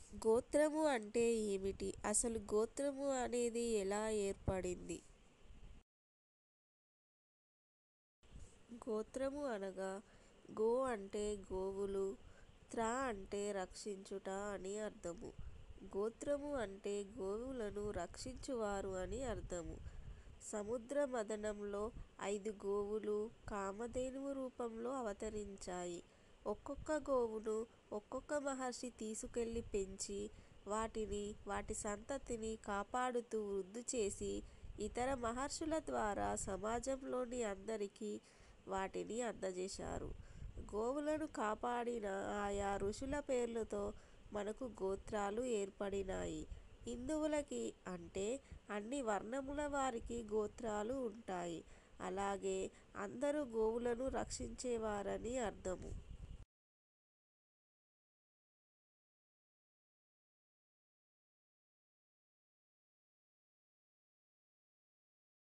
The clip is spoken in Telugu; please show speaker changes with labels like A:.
A: గోత్రము అంటే ఏమిటి అసలు గోత్రము అనేది ఎలా ఏర్పడింది? గోత్రము అనగా గో అంటే గోవులు, త్ర అంటే రక్షించుట అని అర్థము. గోత్రము అంటే గోవులను రక్షించువారు అని అర్థము. సముద్ర మథనంలో ఐదు గోవులు కామధేనువు రూపంలో అవతరించాయి. ఒక్కొక్క గోవును ఒక్కొక్క మహర్షి తీసుకెళ్ళి పెంచి వాటిని వాటి సంతతిని కాపాడుతూ వృద్ధి చేసి ఇతర మహర్షుల ద్వారా సమాజంలోని అందరికి వాటిని అందజేశారు. గోవులను కాపాడిన ఆయా ఋషుల పేర్లతో మనకు గోత్రాలు ఏర్పడినాయి. హిందువులకి అంటే అన్ని వర్ణముల వారికి గోత్రాలు ఉంటాయి. అలాగే అందరూ గోవులను రక్షించేవారని అర్థము.